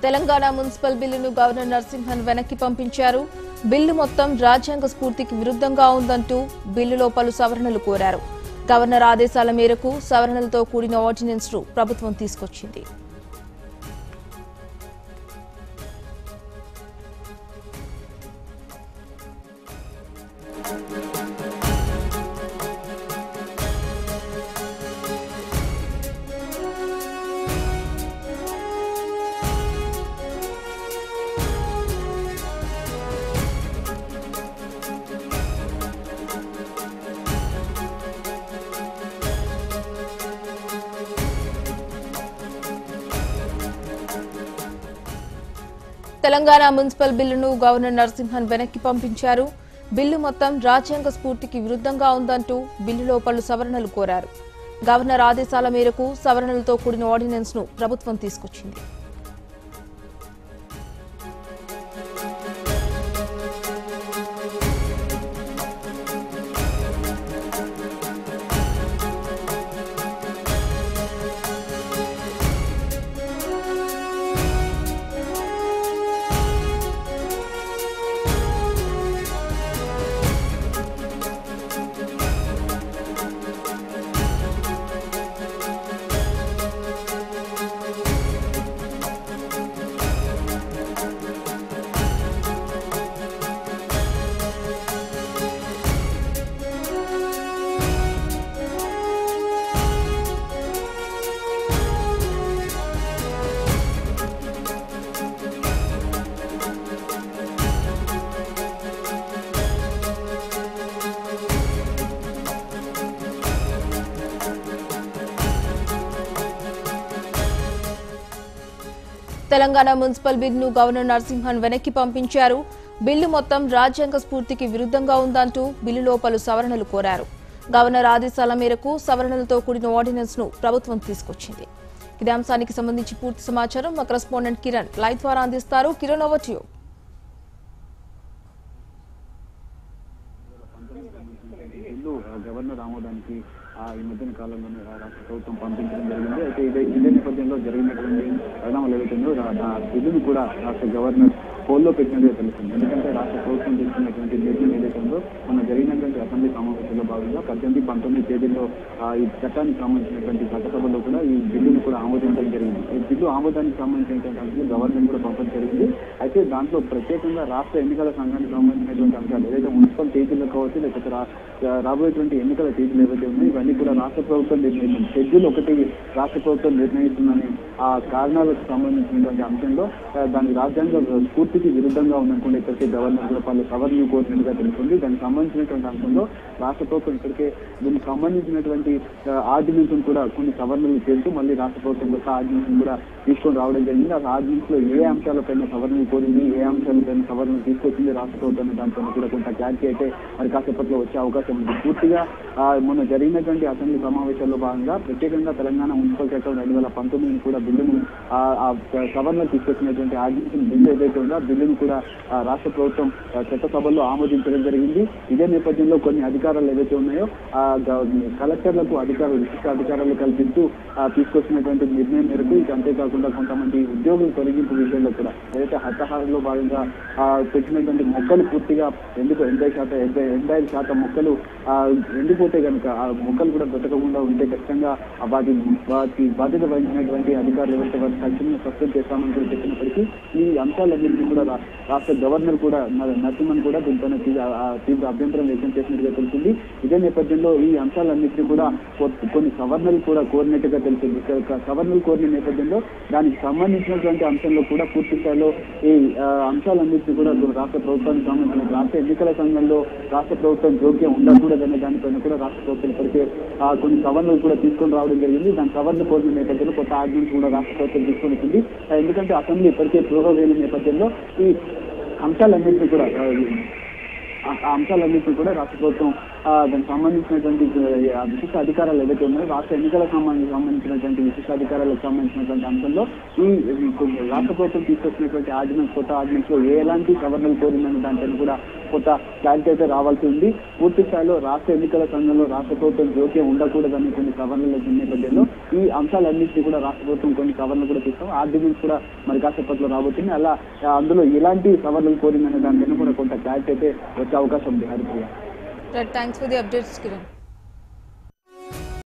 Telangana municipal బిల్లును governor Narasimhan వెనక్కి పంపించారు బిల్లు మొత్తం రాజ్యాంగ స్ఫూర్తికి విరుద్ధంగా ఉందంటూ బిల్లులో పలు సవరణలు కోరారు గవర్నర్ ఆదేశాల మేరకు సవరణలతో కూడిన ఆర్డినెన్స్ ను ప్రభుత్వం తీసుకొచ్చింది తెలంగాణ మున్సిపల్ బిల్లును గవర్నర్ నరసింహన్ వెనక్కి పంపించారు బిల్లు మొత్తం రాజ్యాంగ స్ఫూర్తికి విరుద్ధంగా ఉందంటూ బిల్లులో పలు సవరణలు కోరారు గవర్నర్ ఆదేశాల మేరకు సవరణలతో కూడిన ఆర్డినెన్స్ ను ప్రభుత్వం తీసుకొచ్చింది తెలంగాణ మున్సిపల్ బిల్లును గవర్నర్ నరసింహన్ వెనక్కి పంపించారు బిల్లు మొత్తం రాజ్యాంగ స్ఫూర్తికి విరుద్ధంగా ఉందంటూ బిల్లులో పలు సవరణలు కోరారు గవర్నర్ ఆదేశాల మేరకు సవరణలతో కూడిన ఆర్డినెన్స్ ను ప్రభుత్వం తీసుకొచ్చింది ఇదే అంశానికి సంబంధించి పూర్తి సమాచారం మా కరెస్పాండెంట్ కిరణ్ లైవ్ ద్వారా అందిస్తారు Kiran over to you bill ఆ, గవర్నర్ ఆమోదానికి ఆ, ఈ మధ్యన కాలంలోనే రా- రాష్ట్ర ప్రభుత్వం పంపించడం జరిగింది అయితే ఇదే ఇదే నేపథ్యంలో జరిగినటువంటి పరిణామాలు ఏవైతుందో రా- ఆ బిల్లును కూడా రాష్ట్ర గవర్నర్ పోల్లో పెట్టినట్టుగా తెలుస్తుంది ఎందుకంటే రాష్ట్ర ప్రభుత్వం తీసుకున్నటువంటి నిర్ణయం ఏదైతే ఉందో మన జరిగినటువంటి అసెంబ్లీ సమావేశంలో భాగంగా పద్దెనిమిది పంతొమ్మిది తేదీల్లో ఆ, ఈ చట్టానికి సంబంధించినటువంటి చట్టసభలో కూడా ఈ బిల్లును కూడా ఆమోదించడం జరిగింది ఈ బిల్లు ఆమోదానికి సంబంధించినటువంటి అంశాలు గవర్నర్ కూడా పంపడం జరిగింది అయితే దాంట్లో ప్రత్యేకంగా రాష్ట్ర ఎన్నికల సంఘానికి సంబంధించినటువంటి అంశాలు ఏదైతే మున్సిపల్ తేదీలు కావచ్చు లేకపోతే రా- రాబోయేటువంటి ఎన్నికల తేదీలు ఏవైతే ఉన్నాయో ఇవన్నీ కూడా రాష్ట్ర ప్రభుత్వం నిర్ణయిస్తుంది షెడ్యూల్ ఒకటి రాష్ట్ర ప్రభుత్వం నిర్ణయిస్తుందని ఆ కారణాలకు సంబంధించినటువంటి అంశంలో ఆ, దానికి రాజ్యాంగ స్ఫూర్తికి విరుద్ధంగా ఉందనుకుంటే ఇప్పటికే గవర్నర్ కూడా పలు సవరణలు కోరినట్టుగా తెలుస్తుంది దానికి సంబంధించినటువంటి అంశంలో రాష్ట్ర ప్రభుత్వం ఇప్పటికే దీనికి సంబంధించినటువంటి ఆర్డినెన్స్ కూడా కొన్ని సవరణలు చేస్తూ మళ్ళీ రాష్ట్ర ప్రభుత్వం కొత్త ఆర్డినెన్స్ కూడా తీసుకొని రావడం జరిగింది ఆ ఆర్డినెన్స్ లో ఏ అంశాలపైన సవరణలు కోరింది ఏ అంశాలపైన సవరణలు తీసుకొచ్చింది రాష్ట్ర ప్రభుత్వం అనే దానిపైన కూడా కొంత క్లారిటీ అయితే మరి కాసేపట్లో వచ్చే అవకాశం ఉంది పూర్తిగా ఆ, మొన్న జరిగినటువంటి అసెంబ్లీ సమావేశాల్లో భాగంగా ప్రత్యేకంగా తెలంగాణ మున్సిపల్ చట్టం రెండు వేల పంతొమ్మిదిని కూడా బిల్లును ఆ, ఆ సవరణలు తీసుకొచ్చినటువంటి ఆర్డినెన్స్ బిల్లు ఏదైతే ఉందో ఆ బిల్లును కూడా ఆ, రాష్ట్ర ప్రభుత్వం ఆ, చట్టసభల్లో ఆమోదించడం జరిగింది ఇదే నేపథ్యంలో కొన్ని అధికారాలు ఏవైతే ఉన్నాయో ఆ గ- కలెక్టర్లకు అధికారులు విశిష్ట అధికారాలు కల్పిస్తూ ఆ, తీసుకొచ్చినటువంటి నిర్ణయం మేరకు ఇక అంతేకాకుండా కొంతమంది ఉద్యోగుల తొలగింపు విషయంలో కూడా ఏదైతే హతహారంలో భాగంగా ఆ, పెట్టినటువంటి మొక్కలు పూర్తిగా ఎందుకు ఎనభై శాతం ఎనభై ఎనభై ఐదు శాతం మొక్కలు ఆ, ఎండిపోతే కనుక ఆ మొక్కలు కూడా బ్రతకకుండా ఉంటే ఖచ్చితంగా ఆ వాటి వాటి బాధ్యత వహించినటువంటి అధికారులు ఎవరైతే వారి తక్షణమే సస్పెండ్ చేస్తామని కూడా చెప్పినప్పటికీ ఈ అంశాలన్నింటినీ కూడా రా- రాష్ట్ర గవర్నర్ కూడా న- నరసింహన్ కూడా దీనిపైన తీవ్ర ఆ, తీవ్ర అభ్యంతరం వ్యక్తం చేసినట్టుగా తెలిసింది ఇదే నేపథ్యంలో ఈ అంశాలన్నింటినీ కూడా కొ- కొన్ని సవరణలు కూడా కోరినట్టుగా తెలిసింది ఇక- ఇక సవరణలు కోరిన నేపథ్యంలో దానికి సంబంధించినటువంటి అంశంలో కూడా పూర్తి స్థాయిలో ఈ ఆ, అంశాలన్నింటినీ కూడా రాష్ట్ర ప్రభుత్వానికి సంబంధించిన రాష్ట్ర ఎన్నికల సంఘంలో రాష్ట్ర ప్రభుత్వం జోక్యం ఉండకూడదనే దానిపైన కూడా రాష్ట్ర ప్రభుత్వం ఇప్పటికే ఆ, కొన్ని సవరణలు కూడా తీసుకొని రావడం జరిగింది దాని సవరణ కోరిన నేపథ్యంలో కొత్త ఆర్డినెన్స్ కూడా రాష్ట్ర ప్రభుత్వం తీసుకొని వచ్చింది ఆ, ఎందుకంటే అసెంబ్లీ ఇప్పటికే పూర్వవేల నేపథ్యంలో ఈ అంశాలన్నింటినీ కూడా ఆ, ఆ ఆ అంశాలన్నింటినీ కూడా రాష్ట్ర ప్రభుత్వం ఆ, దానికి సంబంధించినటువంటి ఆ, విశిష్ట అధికారాలు ఏవైతే ఉన్నాయో రాష్ట్ర ఎన్నికలకు సంబంధించి సంబంధించినటువంటి విశిష్ట అధికారాలకు సంబంధించినటువంటి అంశంలో ఈ ఈ రాష్ట్ర ప్రభుత్వం తీసుకొచ్చినటువంటి ఆర్డినెన్స్ కొత్త ఆర్డినెన్స్ లో ఎలాంటి సవరణలు కోరిందని దానిపైన కూడా కొంత క్లారిటీ అయితే రావాల్సి ఉంది పూర్తి స్థాయిలో రాష్ట్ర ఎన్నికల సంఘంలో రాష్ట్ర ప్రభుత్వం జోక్యం ఉండకూడదని కొన్ని సవరణలు వచ్చిన నేపథ్యంలో ఈ అంశాలన్నింటినీ కూడా రాష్ట్ర ప్రభుత్వం కొన్ని సవరణలు కూడా తీస్తాం ఆర్డినెన్స్ కూడా మరి కాసేపట్లో రాబోతుంది అలా ఆ, అందులో ఎలాంటి సవరణలు కోరిందనే దానిపైన కూడా కొంత క్లారిటీ అయితే వచ్చే అవకాశం ఉంది Haripriya thanks for the updates Kiran